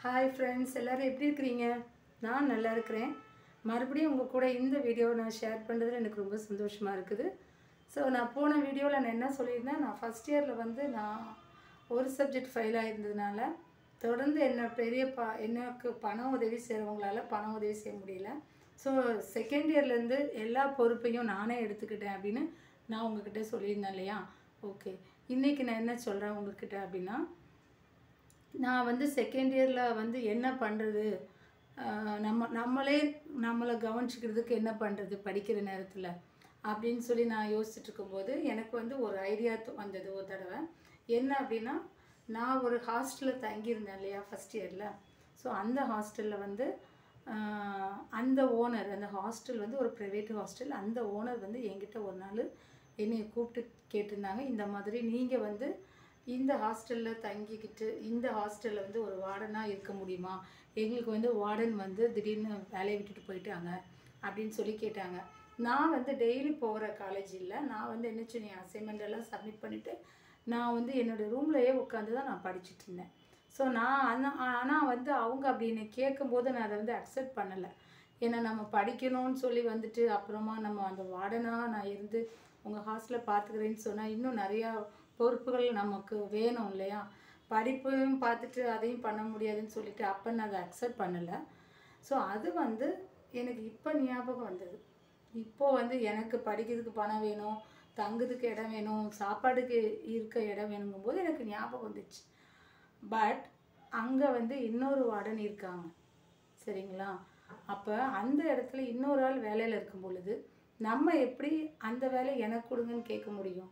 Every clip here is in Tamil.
ஹாய் ஃப்ரெண்ட்ஸ் எல்லோரும் எப்படி இருக்கிறீங்க நான் நல்லா இருக்கிறேன் மறுபடியும் உங்கள் கூட இந்த வீடியோவை நான் ஷேர் பண்ணுறதுல எனக்கு ரொம்ப சந்தோஷமாக இருக்குது ஸோ நான் போன வீடியோவில் நான் என்ன சொல்லியிருந்தேன் நான் ஃபஸ்ட் இயரில் வந்து நான் ஒரு சப்ஜெக்ட் ஃபெயில் ஆகிருந்ததுனால தொடர்ந்து என்ன பெரிய ப எனக்கு பண உதவி செய்கிறவங்களால பண உதவி செய்ய முடியல ஸோ செகண்ட் இயர்லேருந்து எல்லா பொறுப்பையும் நானே எடுத்துக்கிட்டேன் அப்படின்னு நான் உங்ககிட்ட சொல்லியிருந்தேன் இல்லையா ஓகே இன்றைக்கி நான் என்ன சொல்கிறேன் உங்ககிட்ட அப்படின்னா நான் வந்து செகண்ட் இயரில் வந்து என்ன பண்ணுறது நம்ம நம்மளே நம்மளை கவனிச்சிக்கிறதுக்கு என்ன பண்ணுறது படிக்கிற நேரத்தில் அப்படின்னு சொல்லி நான் யோசிச்சுட்டு இருக்கும்போது எனக்கு வந்து ஒரு ஐடியா வந்தது ஒரு தடவை என்ன அப்படின்னா நான் ஒரு ஹாஸ்டலில் தங்கியிருந்தேன் இல்லையா ஃபஸ்ட் இயரில் ஸோ அந்த ஹாஸ்டலில் வந்து ஆஹ், அந்த ஓனர் அந்த ஹாஸ்டல் வந்து ஒரு ப்ரைவேட் ஹாஸ்டல் அந்த ஓனர் வந்து என்கிட்ட ஒரு நாள் என்னை கூப்பிட்டு கேட்டிருந்தாங்க இந்த மாதிரி நீங்கள் வந்து இந்த ஹாஸ்டலில் தங்கிக்கிட்டு இந்த ஹாஸ்டலில் வந்து ஒரு வார்டனாக இருக்க முடியுமா எங்களுக்கு வந்து வார்டன் வந்து திடீர்னு வேலையை விட்டுட்டு போயிட்டாங்க அப்படின்னு சொல்லி கேட்டாங்க நான் வந்து டெய்லி போகிற காலேஜ் இல்லை நான் வந்து என்ன சொன்னேன் அசைன்மெண்ட் எல்லாம் சப்மிட் பண்ணிவிட்டு நான் வந்து என்னோடய ரூம்லையே உட்காந்து தான் நான் படிச்சுட்டு இருந்தேன் ஸோ நான் ஆனால் ஆனால் வந்து அவங்க அப்படி என்னை கேட்கும்போது நான் அதை வந்து அக்செப்ட் பண்ணலை ஏன்னா நம்ம படிக்கணும்னு சொல்லி வந்துட்டு அப்புறமா நம்ம அந்த வார்டனாக நான் இருந்து உங்கள் ஹாஸ்டலில் பார்த்துக்கிறேன்னு சொன்னால் இன்னும் நிறையா பொறுப்புகள் நமக்கு வேணும் இல்லையா படிப்பையும் பார்த்துட்டு அதையும் பண்ண முடியாதுன்னு சொல்லிட்டு அப்போ நான் அதை அக்செப்ட் பண்ணலை ஸோ அது வந்து எனக்கு இப்போ ஞாபகம் வந்தது இப்போ வந்து எனக்கு படிக்கிறதுக்கு பணம் வேணும் தங்குறதுக்கு இடம் வேணும் சாப்பாடுக்கு இருக்க இடம் வேணுங்கும்போது எனக்கு ஞாபகம் வந்துச்சு பட் அங்கே வந்து இன்னொரு வார்டன் இருக்காங்க சரிங்களா அப்போ அந்த இடத்துல இன்னொரு ஆள் வேலையில் இருக்கும் பொழுது நம்ம எப்படி அந்த வேலை எனக்கு கொடுங்கன்னு கேட்க முடியும்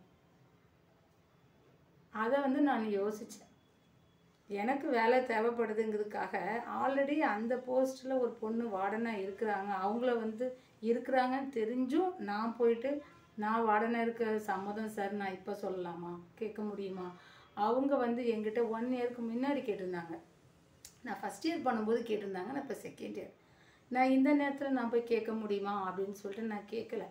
அதை வந்து நான் யோசித்தேன் எனக்கு வேலை தேவைப்படுதுங்கிறதுக்காக ஆல்ரெடி அந்த போஸ்ட்டில் ஒரு பொண்ணு வார்டனாக இருக்கிறாங்க அவங்கள வந்து இருக்கிறாங்கன்னு தெரிஞ்சும் நான் போயிட்டு நான் வார்டனாக இருக்க சம்மதம் சார் நான் இப்போ சொல்லலாமா கேட்க முடியுமா அவங்க வந்து என்கிட்ட ஒன் இயருக்கு முன்னாடி கேட்டிருந்தாங்க நான் ஃபஸ்ட் இயர் பண்ணும்போது கேட்டிருந்தாங்க நான் இப்போ செகண்ட் இயர் நான் இந்த நேரத்தில் நான் போய் கேட்க முடியுமா அப்படின்னு சொல்லிட்டு நான் கேட்கல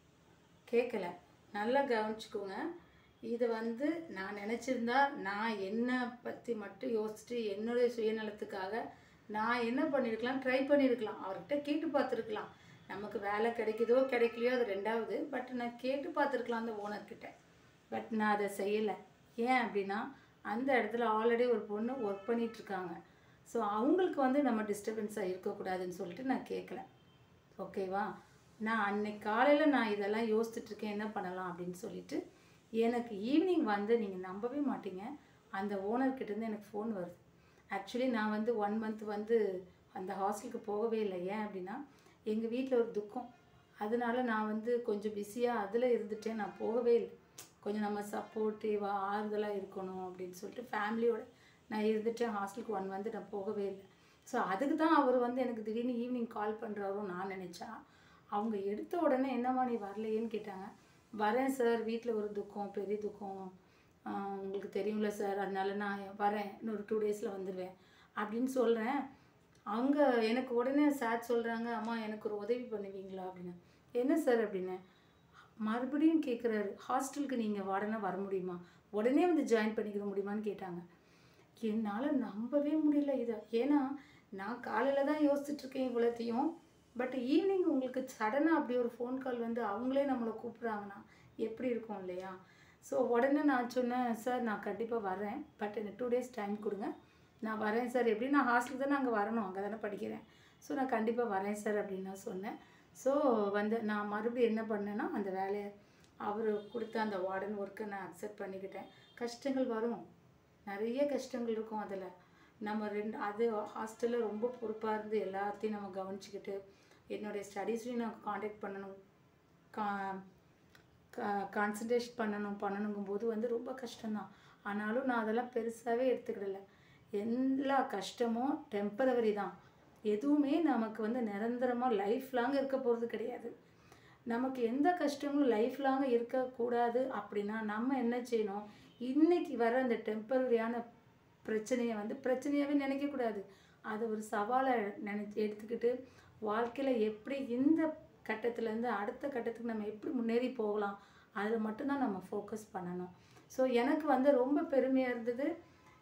கேட்கல நல்லா கவனிச்சுக்கோங்க இது வந்து நான் நினச்சிருந்தா நான் என்னை பற்றி மட்டும் யோசிச்சுட்டு என்னுடைய சுயநலத்துக்காக நான் என்ன பண்ணியிருக்கலாம் ட்ரை பண்ணியிருக்கலாம் அவர்கிட்ட கேட்டு பார்த்துருக்கலாம் நமக்கு வேலை கிடைக்குதோ கிடைக்கலையோ அது ரெண்டாவது பட் நான் கேட்டு பார்த்துருக்கலாம் அந்த ஓனர்கிட்ட பட் நான் அதை செய்யலை ஏன் அப்படின்னா அந்த இடத்துல ஆல்ரெடி ஒரு பொண்ணு ஒர்க் பண்ணிகிட்ருக்காங்க ஸோ அவங்களுக்கு வந்து நம்ம டிஸ்டர்பன்ஸாக இருக்கக்கூடாதுன்னு சொல்லிட்டு நான் கேட்கல ஓகேவா நான் அன்னைக்கு காலையில் நான் இதெல்லாம் யோசிச்சுட்டு இருக்கேன் என்ன பண்ணலாம் அப்படின்னு சொல்லிட்டு எனக்கு ஈவினிங் வந்து நீங்கள் நம்பவே மாட்டீங்க அந்த ஓனர்கிட்டேருந்து எனக்கு ஃபோன் வருது ஆக்சுவலி நான் வந்து ஒன் மந்த் வந்து அந்த ஹாஸ்டலுக்கு போகவே இல்லை ஏன் அப்படின்னா எங்கள் வீட்டில் ஒரு துக்கம் அதனால நான் வந்து கொஞ்சம் பிஸியாக அதில் இருந்துட்டேன் நான் போகவே இல்லை கொஞ்சம் நம்ம சப்போர்ட்டிவாக ஆறுதலாக இருக்கணும் அப்படின்னு சொல்லிட்டு ஃபேமிலியோட நான் இருந்துட்டேன் ஹாஸ்டலுக்கு ஒன் மந்த் நான் போகவே இல்லை ஸோ அதுக்கு தான் அவர் வந்து எனக்கு திடீர்னு ஈவினிங் கால் பண்ணுறாரோ நான் நினச்சா அவங்க எடுத்த உடனே என்னம்மா நீ வரலையேன்னு கேட்டாங்க வரேன் சார் வீட்டில் ஒரு துக்கம் பெரிய துக்கம் ஆஹ் உங்களுக்கு தெரியும்ல சார் அதனால நான் வரேன் இன்னொரு டூ டேஸில் வந்துடுவேன் அப்படின்னு சொல்கிறேன் அவங்க எனக்கு உடனே சார் சொல்கிறாங்க அம்மா எனக்கு ஒரு உதவி பண்ணுவீங்களா அப்படின்னு என்ன சார் அப்படின்னு மறுபடியும் கேட்குறாரு ஹாஸ்டலுக்கு நீங்கள் வார்டனாக வர முடியுமா உடனே வந்து ஜாயின் பண்ணிக்கிற முடியுமான்னு கேட்டாங்க என்னால் நம்பவே முடியல இதை ஏன்னா நான் காலையில் தான் யோசிச்சுட்டு இருக்கேன் இவ்வளோத்தையும் பட் ஈவினிங் உங்களுக்கு சடனாக அப்படி ஒரு ஃபோன் கால் வந்து அவங்களே நம்மளை கூப்பிட்றாங்கன்னா எப்படி இருக்கும் இல்லையா ஸோ உடனே நான் சொன்னேன் சார் நான் கண்டிப்பாக வரேன் பட் எனக்கு டூ டேஸ் டைம் கொடுங்க நான் வரேன் சார் எப்படி நான் ஹாஸ்டலுக்கு தான் அங்கே வரணும் அங்கே தானே படிக்கிறேன் ஸோ நான் கண்டிப்பாக வரேன் சார் அப்படின்னு நான் சொன்னேன் ஸோ வந்து நான் மறுபடியும் என்ன பண்ணேன்னா அந்த வேலையை அவர் கொடுத்த அந்த வார்டன் ஒர்க்கை நான் அக்செப்ட் பண்ணிக்கிட்டேன் கஷ்டங்கள் வரும் நிறைய கஷ்டங்கள் இருக்கும் அதில் நம்ம ரெண்டு அது ஹாஸ்டலில் ரொம்ப பொறுப்பாக இருந்து எல்லாத்தையும் நம்ம கவனிச்சுக்கிட்டு என்னுடைய ஸ்டடீஸ்லையும் நான் காண்டாக்ட் பண்ணணும் கா கான்சன்ட்ரேட் பண்ணணும் பண்ணணுங்கும்போது வந்து ரொம்ப கஷ்டம்தான் ஆனாலும் நான் அதெல்லாம் பெருசாகவே எடுத்துக்கிடல எல்லா கஷ்டமும் டெம்பரவரி தான் எதுவுமே நமக்கு வந்து நிரந்தரமாக லைஃப் லாங் இருக்க போகிறது கிடையாது நமக்கு எந்த கஷ்டங்களும் லைஃப் லாங் இருக்கக்கூடாது அப்படின்னா நம்ம என்ன செய்யணும் இன்னைக்கு வர அந்த டெம்பரரியான பிரச்சனையை வந்து பிரச்சனையாகவே நினைக்கக்கூடாது அதை ஒரு சவாலை நினைச்சு எடுத்துக்கிட்டு வாழ்க்கையில் எப்படி இந்த கட்டத்துலேருந்து அடுத்த கட்டத்துக்கு நம்ம எப்படி முன்னேறி போகலாம் அதில் மட்டும்தான் நம்ம ஃபோக்கஸ் பண்ணணும் ஸோ எனக்கு வந்து ரொம்ப பெருமையாக இருந்தது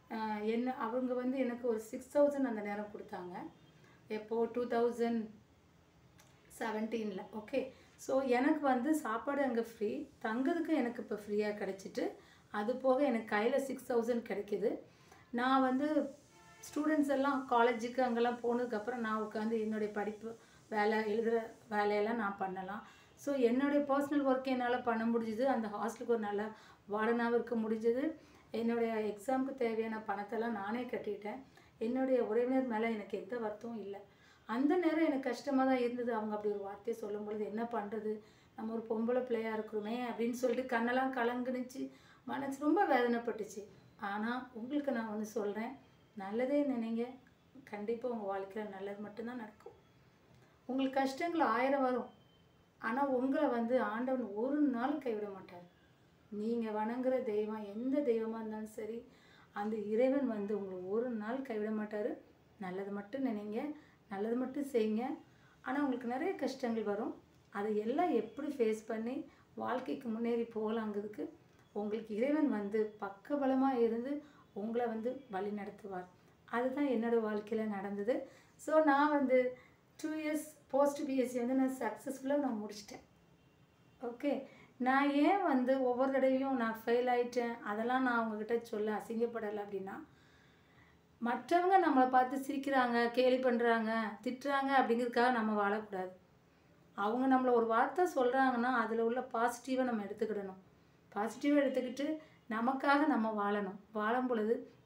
ஆஹ் என்ன அவங்க வந்து எனக்கு ஒரு சிக்ஸ் தௌசண்ட் அந்த நேரம் கொடுத்தாங்க எப்போ டூ தௌசண்ட் செவன்டீனில் ஓகே ஸோ எனக்கு வந்து சாப்பாடு அங்கே ஃப்ரீ தங்குறதுக்கு எனக்கு இப்போ ஃப்ரீயாக கிடச்சிட்டு அது போக எனக்கு கையில் சிக்ஸ் தௌசண்ட் கிடைக்கிது நான் வந்து ஸ்டூடெண்ட்ஸ் எல்லாம் காலேஜுக்கு அங்கெல்லாம் போனதுக்கப்புறம் நான் உட்காந்து என்னுடைய படிப்பு வேலை எழுதுகிற வேலையெல்லாம் நான் பண்ணலாம் ஸோ என்னுடைய பர்சனல் ஒர்க் என்னால் பண்ண முடிஞ்சுது அந்த ஹாஸ்டலுக்கு ஒரு நல்ல வார்டனாகவும் இருக்க முடிஞ்சது என்னுடைய எக்ஸாமுக்கு தேவையான பணத்தெல்லாம் நானே கட்டிட்டேன் என்னுடைய உறவினர் மேலே எனக்கு எந்த வருத்தமும் இல்லை அந்த நேரம் எனக்கு கஷ்டமாக தான் இருந்தது அவங்க அப்படி ஒரு வார்த்தையை சொல்லும் பொழுது என்ன பண்ணுறது நம்ம ஒரு பொம்பளை பிள்ளையாக இருக்கிறோமே அப்படின்னு சொல்லிட்டு கண்ணெல்லாம் கலங்குனுச்சு மனசு ரொம்ப வேதனைப்பட்டுச்சு ஆனால் உங்களுக்கு நான் ஒன்று சொல்கிறேன் நல்லதே நினைங்க கண்டிப்பாக உங்கள் வாழ்க்கையில் நல்லது மட்டும்தான் நடக்கும் உங்களுக்கு கஷ்டங்கள் ஆயிரம் வரும் ஆனால் உங்களை வந்து ஆண்டவன் ஒரு நாள் கைவிட மாட்டார் நீங்கள் வணங்குற தெய்வம் எந்த தெய்வமாக இருந்தாலும் சரி அந்த இறைவன் வந்து உங்களை ஒரு நாள் கைவிட மாட்டார் நல்லது மட்டும் நினைங்க நல்லது மட்டும் செய்யுங்க ஆனால் உங்களுக்கு நிறைய கஷ்டங்கள் வரும் அதை எல்லாம் எப்படி ஃபேஸ் பண்ணி வாழ்க்கைக்கு முன்னேறி போகலாங்கிறதுக்கு உங்களுக்கு இறைவன் வந்து பக்கபலமாக இருந்து உங்களை வந்து வழி நடத்துவார் அதுதான் என்னோட வாழ்க்கையில் நடந்தது ஸோ நான் வந்து டூ இயர்ஸ் போஸ்ட் பிஎஸ்சி வந்து நான் சக்ஸஸ்ஃபுல்லாக நான் முடிச்சிட்டேன் ஓகே நான் ஏன் வந்து ஒவ்வொரு தடவையும் நான் ஃபெயில் ஆயிட்டேன் அதெல்லாம் நான் அவங்கக்கிட்ட சொல்ல அசிங்கப்படலை அப்படின்னா மற்றவங்க நம்மளை பார்த்து சிரிக்கிறாங்க கேலி பண்ணுறாங்க திட்டுறாங்க அப்படிங்கிறதுக்காக நம்ம வாழக்கூடாது அவங்க நம்மளை ஒரு வார்த்தை சொல்கிறாங்கன்னா அதில் உள்ள பாசிட்டிவை நம்ம எடுத்துக்கிடணும் பாசிட்டிவாக எடுத்துக்கிட்டு நமக்காக நம்ம வாழணும் வாழும் பொழுது